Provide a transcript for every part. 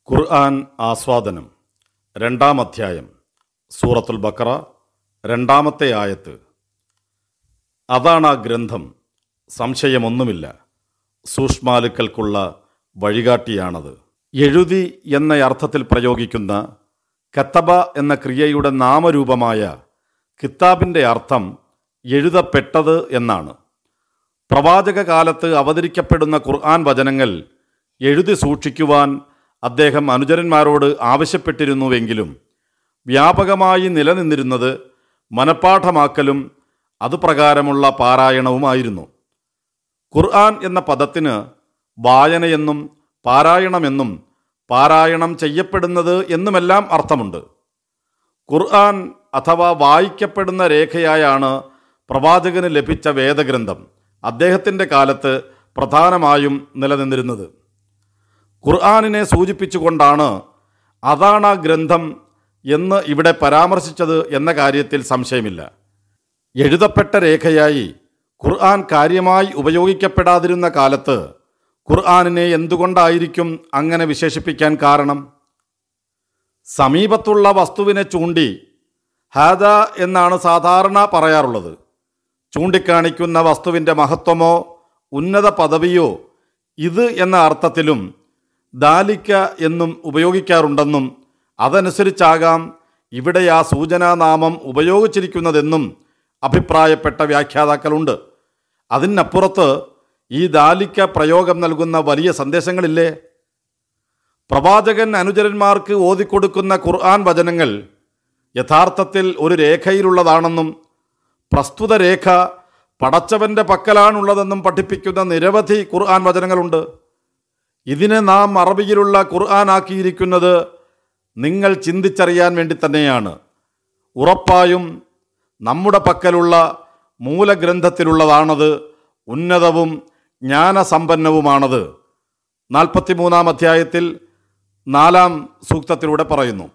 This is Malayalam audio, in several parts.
ഖുർആൻ ആസ്വാദനം രണ്ടാം അധ്യായം സൂറത്തുൽ ബക്കറ രണ്ടാമത്തെ ആയത്ത് അതാണ് ആ ഗ്രന്ഥം സംശയമൊന്നുമില്ല സൂക്ഷ്മാലുക്കൾക്കുള്ള വഴികാട്ടിയാണത് എഴുതി എന്ന അർത്ഥത്തിൽ പ്രയോഗിക്കുന്ന കത്തബ എന്ന ക്രിയയുടെ നാമരൂപമായ കിതാബിൻ്റെ അർത്ഥം എഴുതപ്പെട്ടത് എന്നാണ് പ്രവാചക കാലത്ത് അവതരിക്കപ്പെടുന്ന ഖുർആൻ വചനങ്ങൾ എഴുതി സൂക്ഷിക്കുവാൻ അദ്ദേഹം അനുചരന്മാരോട് ആവശ്യപ്പെട്ടിരുന്നുവെങ്കിലും വ്യാപകമായി നിലനിന്നിരുന്നത് മനഃപ്പാഠമാക്കലും അതുപ്രകാരമുള്ള പാരായണവുമായിരുന്നു ഖുർആൻ എന്ന പദത്തിന് വായനയെന്നും പാരായണമെന്നും പാരായണം ചെയ്യപ്പെടുന്നത് എന്നുമെല്ലാം അർത്ഥമുണ്ട് ഖുർആൻ അഥവാ വായിക്കപ്പെടുന്ന രേഖയായാണ് പ്രവാചകന് ലഭിച്ച വേദഗ്രന്ഥം അദ്ദേഹത്തിൻ്റെ കാലത്ത് പ്രധാനമായും നിലനിന്നിരുന്നത് ഖുർആാനിനെ സൂചിപ്പിച്ചുകൊണ്ടാണ് അതാണ് ആ ഗ്രന്ഥം എന്ന് ഇവിടെ പരാമർശിച്ചത് എന്ന കാര്യത്തിൽ സംശയമില്ല എഴുതപ്പെട്ട രേഖയായി ഖുർആൻ കാര്യമായി ഉപയോഗിക്കപ്പെടാതിരുന്ന കാലത്ത് ഖുർആാനിനെ എന്തുകൊണ്ടായിരിക്കും അങ്ങനെ വിശേഷിപ്പിക്കാൻ കാരണം സമീപത്തുള്ള വസ്തുവിനെ ചൂണ്ടി ഹാദ എന്നാണ് സാധാരണ പറയാറുള്ളത് ചൂണ്ടിക്കാണിക്കുന്ന വസ്തുവിൻ്റെ മഹത്വമോ ഉന്നത പദവിയോ ഇത് എന്ന അർത്ഥത്തിലും ദാലിക്ക എന്നും ഉപയോഗിക്കാറുണ്ടെന്നും അതനുസരിച്ചാകാം ഇവിടെ ആ സൂചനാനാമം ഉപയോഗിച്ചിരിക്കുന്നതെന്നും അഭിപ്രായപ്പെട്ട വ്യാഖ്യാതാക്കളുണ്ട് അതിനപ്പുറത്ത് ഈ ദാലിക്ക പ്രയോഗം നൽകുന്ന വലിയ സന്ദേശങ്ങളില്ലേ പ്രവാചകൻ അനുചരന്മാർക്ക് ഓതിക്കൊടുക്കുന്ന ഖുർആൻ വചനങ്ങൾ യഥാർത്ഥത്തിൽ ഒരു രേഖയിലുള്ളതാണെന്നും പ്രസ്തുത രേഖ പടച്ചവൻ്റെ പക്കലാണുള്ളതെന്നും പഠിപ്പിക്കുന്ന നിരവധി ഖുർആൻ വചനങ്ങളുണ്ട് ഇതിനെ നാം അറബിയിലുള്ള ഖുർആൻ ആക്കിയിരിക്കുന്നത് നിങ്ങൾ ചിന്തിച്ചറിയാൻ വേണ്ടി തന്നെയാണ് ഉറപ്പായും നമ്മുടെ പക്കലുള്ള മൂലഗ്രന്ഥത്തിലുള്ളതാണത് ഉന്നതവും ജ്ഞാനസമ്പന്നവുമാണത് നാൽപ്പത്തിമൂന്നാം അധ്യായത്തിൽ നാലാം സൂക്തത്തിലൂടെ പറയുന്നു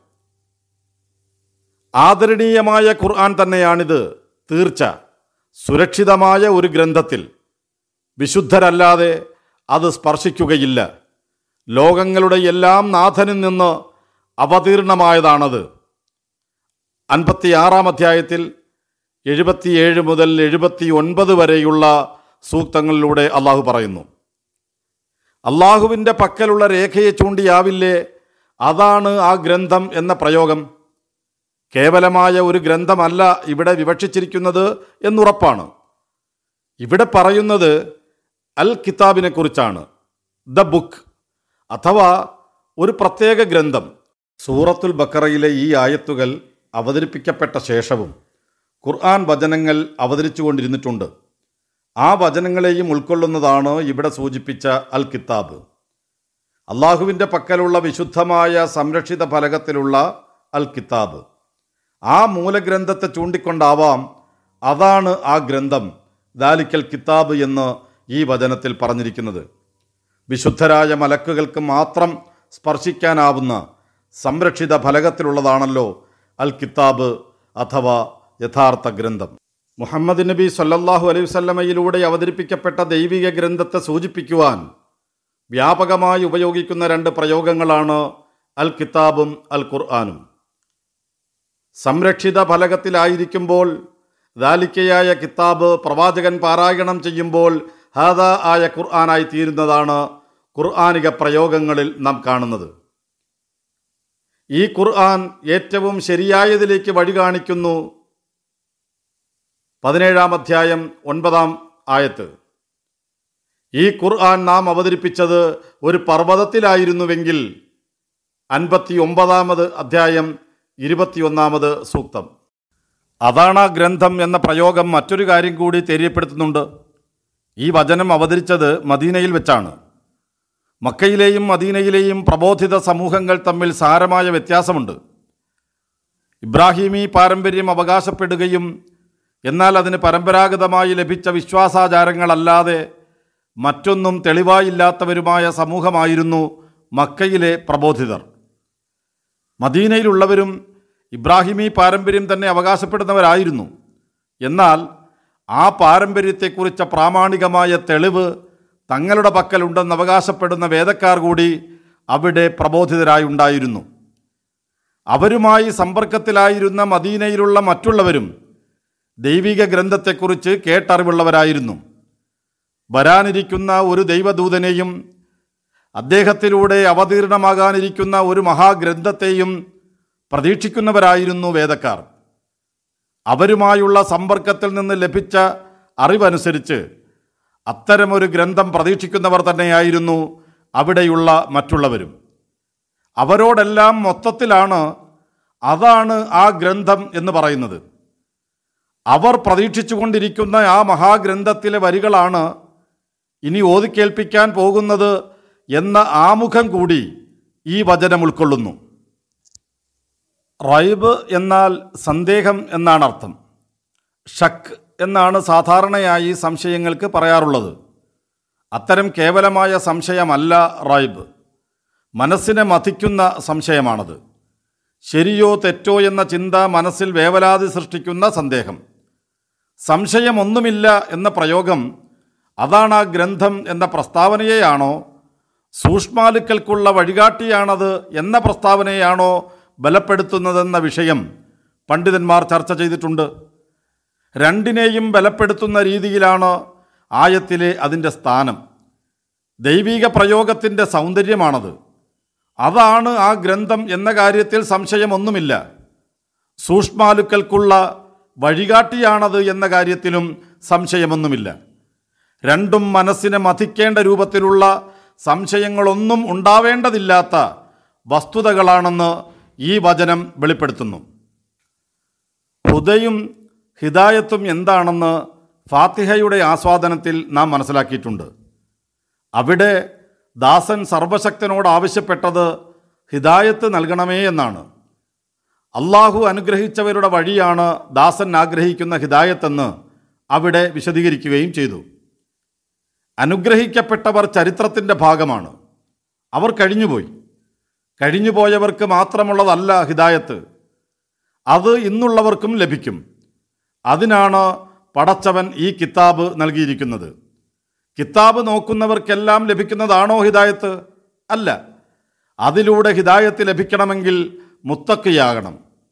ആദരണീയമായ ഖുർആൻ തന്നെയാണിത് തീർച്ച സുരക്ഷിതമായ ഒരു ഗ്രന്ഥത്തിൽ വിശുദ്ധരല്ലാതെ അത് സ്പർശിക്കുകയില്ല ലോകങ്ങളുടെ എല്ലാം നാഥനിൽ നിന്ന് അവതീർണമായതാണത് അൻപത്തിയാറാം അധ്യായത്തിൽ എഴുപത്തിയേഴ് മുതൽ എഴുപത്തി ഒൻപത് വരെയുള്ള സൂക്തങ്ങളിലൂടെ അള്ളാഹു പറയുന്നു അള്ളാഹുവിൻ്റെ പക്കലുള്ള രേഖയെ ചൂണ്ടിയാവില്ലേ അതാണ് ആ ഗ്രന്ഥം എന്ന പ്രയോഗം കേവലമായ ഒരു ഗ്രന്ഥമല്ല ഇവിടെ വിവക്ഷിച്ചിരിക്കുന്നത് എന്നുറപ്പാണ് ഇവിടെ പറയുന്നത് അൽ കിതാബിനെ കുറിച്ചാണ് ദ ബുക്ക് അഥവാ ഒരു പ്രത്യേക ഗ്രന്ഥം സൂറത്തുൽ ബക്കറയിലെ ഈ ആയത്തുകൾ അവതരിപ്പിക്കപ്പെട്ട ശേഷവും ഖുർആൻ വചനങ്ങൾ അവതരിച്ചു കൊണ്ടിരുന്നിട്ടുണ്ട് ആ വചനങ്ങളെയും ഉൾക്കൊള്ളുന്നതാണ് ഇവിടെ സൂചിപ്പിച്ച അൽ കിതാബ് അള്ളാഹുവിൻ്റെ പക്കലുള്ള വിശുദ്ധമായ സംരക്ഷിത ഫലകത്തിലുള്ള അൽ കിതാബ് ആ മൂലഗ്രന്ഥത്തെ ചൂണ്ടിക്കൊണ്ടാവാം അതാണ് ആ ഗ്രന്ഥം ദാലിക്കൽ കിതാബ് എന്ന് ഈ വചനത്തിൽ പറഞ്ഞിരിക്കുന്നത് വിശുദ്ധരായ മലക്കുകൾക്ക് മാത്രം സ്പർശിക്കാനാവുന്ന സംരക്ഷിത ഫലകത്തിലുള്ളതാണല്ലോ അൽ കിതാബ് അഥവാ യഥാർത്ഥ ഗ്രന്ഥം മുഹമ്മദ് നബി സല്ലല്ലാഹു അലൈഹി വസല്ലമയിലൂടെ അവതരിപ്പിക്കപ്പെട്ട ദൈവിക ഗ്രന്ഥത്തെ സൂചിപ്പിക്കുവാൻ വ്യാപകമായി ഉപയോഗിക്കുന്ന രണ്ട് പ്രയോഗങ്ങളാണ് അൽ കിതാബും അൽ ഖുർആാനും സംരക്ഷിത ഫലകത്തിലായിരിക്കുമ്പോൾ ദാലിക്കയായ കിതാബ് പ്രവാചകൻ പാരായണം ചെയ്യുമ്പോൾ ഹാദ ആയ ഖുർആനായി തീരുന്നതാണ് ഖുർആാനിക പ്രയോഗങ്ങളിൽ നാം കാണുന്നത് ഈ ഖുർആൻ ഏറ്റവും ശരിയായതിലേക്ക് വഴി കാണിക്കുന്നു പതിനേഴാം അധ്യായം ഒൻപതാം ആയത്ത് ഈ ഖുർആൻ നാം അവതരിപ്പിച്ചത് ഒരു പർവ്വതത്തിലായിരുന്നുവെങ്കിൽ അൻപത്തി ഒമ്പതാമത് അധ്യായം ഇരുപത്തിയൊന്നാമത് സൂക്തം അതാണ് ആ ഗ്രന്ഥം എന്ന പ്രയോഗം മറ്റൊരു കാര്യം കൂടി തെര്യപ്പെടുത്തുന്നുണ്ട് ഈ വചനം അവതരിച്ചത് മദീനയിൽ വെച്ചാണ് മക്കയിലെയും മദീനയിലെയും പ്രബോധിത സമൂഹങ്ങൾ തമ്മിൽ സാരമായ വ്യത്യാസമുണ്ട് ഇബ്രാഹിമി പാരമ്പര്യം അവകാശപ്പെടുകയും എന്നാൽ അതിന് പരമ്പരാഗതമായി ലഭിച്ച വിശ്വാസാചാരങ്ങളല്ലാതെ മറ്റൊന്നും തെളിവായില്ലാത്തവരുമായ സമൂഹമായിരുന്നു മക്കയിലെ പ്രബോധിതർ മദീനയിലുള്ളവരും ഇബ്രാഹിമി പാരമ്പര്യം തന്നെ അവകാശപ്പെടുന്നവരായിരുന്നു എന്നാൽ ആ പാരമ്പര്യത്തെക്കുറിച്ച പ്രാമാണികമായ തെളിവ് തങ്ങളുടെ പക്കലുണ്ടെന്ന് അവകാശപ്പെടുന്ന വേദക്കാർ കൂടി അവിടെ പ്രബോധിതരായി ഉണ്ടായിരുന്നു അവരുമായി സമ്പർക്കത്തിലായിരുന്ന മദീനയിലുള്ള മറ്റുള്ളവരും ദൈവിക ഗ്രന്ഥത്തെക്കുറിച്ച് കേട്ടറിവുള്ളവരായിരുന്നു വരാനിരിക്കുന്ന ഒരു ദൈവദൂതനെയും അദ്ദേഹത്തിലൂടെ അവതീർണമാകാനിരിക്കുന്ന ഒരു മഹാഗ്രന്ഥത്തെയും പ്രതീക്ഷിക്കുന്നവരായിരുന്നു വേദക്കാർ അവരുമായുള്ള സമ്പർക്കത്തിൽ നിന്ന് ലഭിച്ച അറിവനുസരിച്ച് അത്തരമൊരു ഗ്രന്ഥം പ്രതീക്ഷിക്കുന്നവർ തന്നെയായിരുന്നു അവിടെയുള്ള മറ്റുള്ളവരും അവരോടെല്ലാം മൊത്തത്തിലാണ് അതാണ് ആ ഗ്രന്ഥം എന്ന് പറയുന്നത് അവർ പ്രതീക്ഷിച്ചുകൊണ്ടിരിക്കുന്ന ആ മഹാഗ്രന്ഥത്തിലെ വരികളാണ് ഇനി ഓതിക്കേൽപ്പിക്കാൻ പോകുന്നത് എന്ന ആമുഖം കൂടി ഈ വചനം ഉൾക്കൊള്ളുന്നു റൈബ് എന്നാൽ സന്ദേഹം എന്നാണ് അർത്ഥം ഷക്ക് എന്നാണ് സാധാരണയായി സംശയങ്ങൾക്ക് പറയാറുള്ളത് അത്തരം കേവലമായ സംശയമല്ല റൈബ് മനസ്സിനെ മഥിക്കുന്ന സംശയമാണത് ശരിയോ തെറ്റോ എന്ന ചിന്ത മനസ്സിൽ വേവലാതി സൃഷ്ടിക്കുന്ന സന്ദേഹം സംശയമൊന്നുമില്ല എന്ന പ്രയോഗം അതാണ് ആ ഗ്രന്ഥം എന്ന പ്രസ്താവനയെയാണോ സൂക്ഷ്മാലുക്കൾക്കുള്ള വഴികാട്ടിയാണത് എന്ന പ്രസ്താവനയാണോ ബലപ്പെടുത്തുന്നതെന്ന വിഷയം പണ്ഡിതന്മാർ ചർച്ച ചെയ്തിട്ടുണ്ട് രണ്ടിനെയും ബലപ്പെടുത്തുന്ന രീതിയിലാണ് ആയത്തിലെ അതിൻ്റെ സ്ഥാനം ദൈവിക പ്രയോഗത്തിൻ്റെ സൗന്ദര്യമാണത് അതാണ് ആ ഗ്രന്ഥം എന്ന കാര്യത്തിൽ സംശയമൊന്നുമില്ല സൂക്ഷ്മാലുക്കൾക്കുള്ള വഴികാട്ടിയാണത് എന്ന കാര്യത്തിലും സംശയമൊന്നുമില്ല രണ്ടും മനസ്സിനെ മഥിക്കേണ്ട രൂപത്തിലുള്ള സംശയങ്ങളൊന്നും ഉണ്ടാവേണ്ടതില്ലാത്ത വസ്തുതകളാണെന്ന് ഈ വചനം വെളിപ്പെടുത്തുന്നു ഹുദയും ഹിദായത്തും എന്താണെന്ന് ഫാത്തിഹയുടെ ആസ്വാദനത്തിൽ നാം മനസ്സിലാക്കിയിട്ടുണ്ട് അവിടെ ദാസൻ സർവശക്തനോട് ആവശ്യപ്പെട്ടത് ഹിദായത്ത് നൽകണമേ എന്നാണ് അള്ളാഹു അനുഗ്രഹിച്ചവരുടെ വഴിയാണ് ദാസൻ ആഗ്രഹിക്കുന്ന ഹിദായത്തെന്ന് അവിടെ വിശദീകരിക്കുകയും ചെയ്തു അനുഗ്രഹിക്കപ്പെട്ടവർ ചരിത്രത്തിൻ്റെ ഭാഗമാണ് അവർ കഴിഞ്ഞുപോയി കഴിഞ്ഞുപോയവർക്ക് മാത്രമുള്ളതല്ല ഹിദായത്ത് അത് ഇന്നുള്ളവർക്കും ലഭിക്കും അതിനാണ് പടച്ചവൻ ഈ കിതാബ് നൽകിയിരിക്കുന്നത് കിതാബ് നോക്കുന്നവർക്കെല്ലാം ലഭിക്കുന്നതാണോ ഹിദായത്ത് അല്ല അതിലൂടെ ഹിദായത്ത് ലഭിക്കണമെങ്കിൽ മുത്തക്കിയാകണം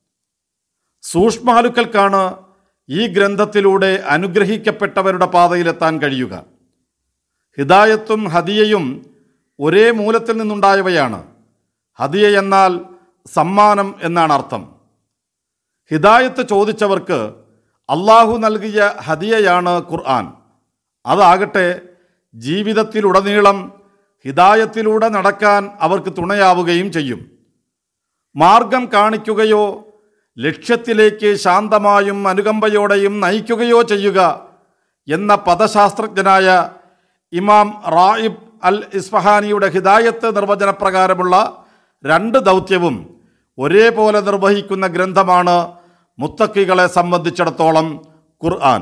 സൂക്ഷ്മാലുക്കൾക്കാണ് ഈ ഗ്രന്ഥത്തിലൂടെ അനുഗ്രഹിക്കപ്പെട്ടവരുടെ പാതയിലെത്താൻ കഴിയുക ഹിദായത്തും ഹദിയയും ഒരേ മൂലത്തിൽ നിന്നുണ്ടായവയാണ് ഹദിയ എന്നാൽ സമ്മാനം എന്നാണ് അർത്ഥം ഹിദായത്ത് ചോദിച്ചവർക്ക് അള്ളാഹു നൽകിയ ഹദിയയാണ് ഖുർആൻ അതാകട്ടെ ജീവിതത്തിലുടനീളം ഹിദായത്തിലൂടെ നടക്കാൻ അവർക്ക് തുണയാവുകയും ചെയ്യും മാർഗം കാണിക്കുകയോ ലക്ഷ്യത്തിലേക്ക് ശാന്തമായും അനുകമ്പയോടെയും നയിക്കുകയോ ചെയ്യുക എന്ന പദശാസ്ത്രജ്ഞനായ ഇമാം റായിബ് അൽ ഇസ്ഫഹാനിയുടെ ഹിദായത്ത് നിർവചനപ്രകാരമുള്ള രണ്ട് ദൗത്യവും ഒരേപോലെ നിർവഹിക്കുന്ന ഗ്രന്ഥമാണ് മുത്തക്കികളെ സംബന്ധിച്ചിടത്തോളം ഖുർആൻ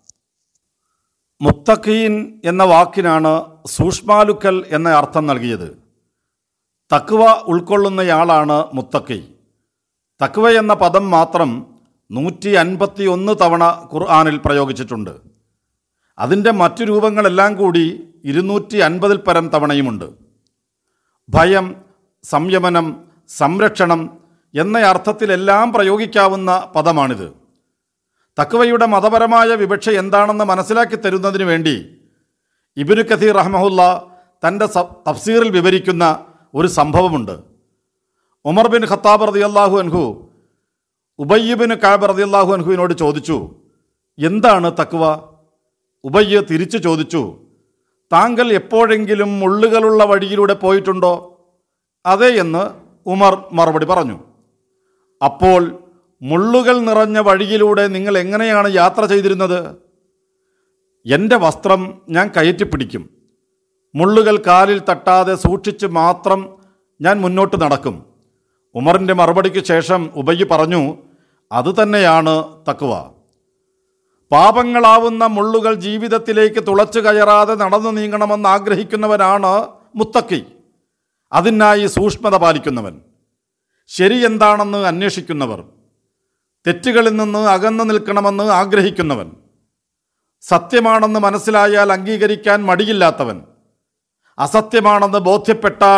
മുത്തഖീൻ എന്ന വാക്കിനാണ് സൂക്ഷ്മാലുക്കൽ എന്ന അർത്ഥം നൽകിയത് തക്വ ഉൾക്കൊള്ളുന്നയാളാണ് മുത്തക്കി തക്വ എന്ന പദം മാത്രം നൂറ്റി അൻപത്തി ഒന്ന് തവണ ഖുർആാനിൽ പ്രയോഗിച്ചിട്ടുണ്ട് അതിൻ്റെ മറ്റു രൂപങ്ങളെല്ലാം കൂടി ഇരുന്നൂറ്റി അൻപതിൽ പരം തവണയുമുണ്ട് ഭയം സംയമനം സംരക്ഷണം എന്ന അർത്ഥത്തിലെല്ലാം പ്രയോഗിക്കാവുന്ന പദമാണിത് തക്വയുടെ മതപരമായ വിവക്ഷ എന്താണെന്ന് മനസ്സിലാക്കി തരുന്നതിന് വേണ്ടി ഇബിനു കഥീർ റഹ്മഹുല്ല തൻ്റെ സ- തഫ്സീറിൽ വിവരിക്കുന്ന ഒരു സംഭവമുണ്ട് ഉമർ ബിൻ ഖത്താബ് റതി അള്ളാഹു അൻഹു ഉബയ്യബിൻ കാബ് റതി അള്ളാഹു അൻഹുവിനോട് ചോദിച്ചു എന്താണ് തക്വ ഉബയ്യ തിരിച്ചു ചോദിച്ചു താങ്കൾ എപ്പോഴെങ്കിലും മുള്ളുകളുള്ള വഴിയിലൂടെ പോയിട്ടുണ്ടോ അതെ എന്ന് ഉമർ മറുപടി പറഞ്ഞു അപ്പോൾ മുള്ളുകൾ നിറഞ്ഞ വഴിയിലൂടെ നിങ്ങൾ എങ്ങനെയാണ് യാത്ര ചെയ്തിരുന്നത് എൻ്റെ വസ്ത്രം ഞാൻ കയറ്റിപ്പിടിക്കും മുള്ളുകൾ കാലിൽ തട്ടാതെ സൂക്ഷിച്ച് മാത്രം ഞാൻ മുന്നോട്ട് നടക്കും ഉമറിൻ്റെ മറുപടിക്ക് ശേഷം ഉബയ്യ് പറഞ്ഞു അതുതന്നെയാണ് തക്കുവ പാപങ്ങളാവുന്ന മുള്ളുകൾ ജീവിതത്തിലേക്ക് തുളച്ചു കയറാതെ നടന്നു നീങ്ങണമെന്ന് ആഗ്രഹിക്കുന്നവനാണ് മുത്തക്കി അതിനായി സൂക്ഷ്മത പാലിക്കുന്നവൻ ശരി എന്താണെന്ന് അന്വേഷിക്കുന്നവർ തെറ്റുകളിൽ നിന്ന് അകന്നു നിൽക്കണമെന്ന് ആഗ്രഹിക്കുന്നവൻ സത്യമാണെന്ന് മനസ്സിലായാൽ അംഗീകരിക്കാൻ മടിയില്ലാത്തവൻ അസത്യമാണെന്ന് ബോധ്യപ്പെട്ടാൽ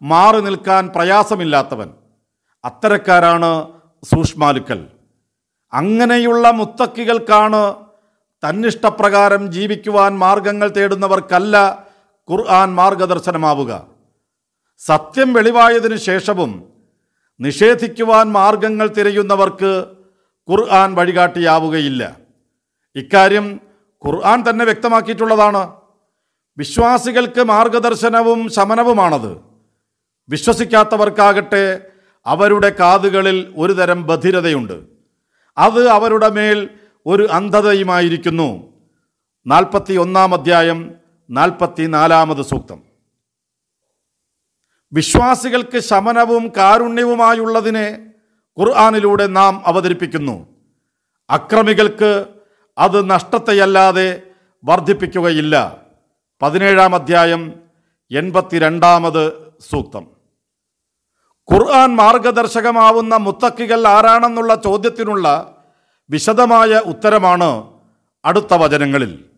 മാറി നിൽക്കാൻ പ്രയാസമില്ലാത്തവൻ അത്തരക്കാരാണ് സൂക്ഷ്മാലുക്കൾ അങ്ങനെയുള്ള മുത്തക്കികൾക്കാണ് തന്നിഷ്ടപ്രകാരം ജീവിക്കുവാൻ മാർഗങ്ങൾ തേടുന്നവർക്കല്ല ഖുർആൻ മാർഗദർശനമാവുക സത്യം വെളിവായതിനു ശേഷവും നിഷേധിക്കുവാൻ മാർഗങ്ങൾ തിരയുന്നവർക്ക് ഖുർആൻ വഴികാട്ടിയാവുകയില്ല ഇക്കാര്യം ഖുർആൻ തന്നെ വ്യക്തമാക്കിയിട്ടുള്ളതാണ് വിശ്വാസികൾക്ക് മാർഗദർശനവും ശമനവുമാണത് വിശ്വസിക്കാത്തവർക്കാകട്ടെ അവരുടെ കാതുകളിൽ ഒരു തരം ബധിരതയുണ്ട് അത് അവരുടെ മേൽ ഒരു അന്ധതയുമായിരിക്കുന്നു നാൽപ്പത്തി ഒന്നാം അധ്യായം നാൽപ്പത്തി നാലാമത് സൂക്തം വിശ്വാസികൾക്ക് ശമനവും കാരുണ്യവുമായുള്ളതിനെ ഖുർആാനിലൂടെ നാം അവതരിപ്പിക്കുന്നു അക്രമികൾക്ക് അത് നഷ്ടത്തെയല്ലാതെ വർദ്ധിപ്പിക്കുകയില്ല പതിനേഴാം അധ്യായം എൺപത്തിരണ്ടാമത് സൂക്തം ഖുർആൻ മാർഗദർശകമാവുന്ന മുത്തക്കികൾ ആരാണെന്നുള്ള ചോദ്യത്തിനുള്ള വിശദമായ ഉത്തരമാണ് അടുത്ത വചനങ്ങളിൽ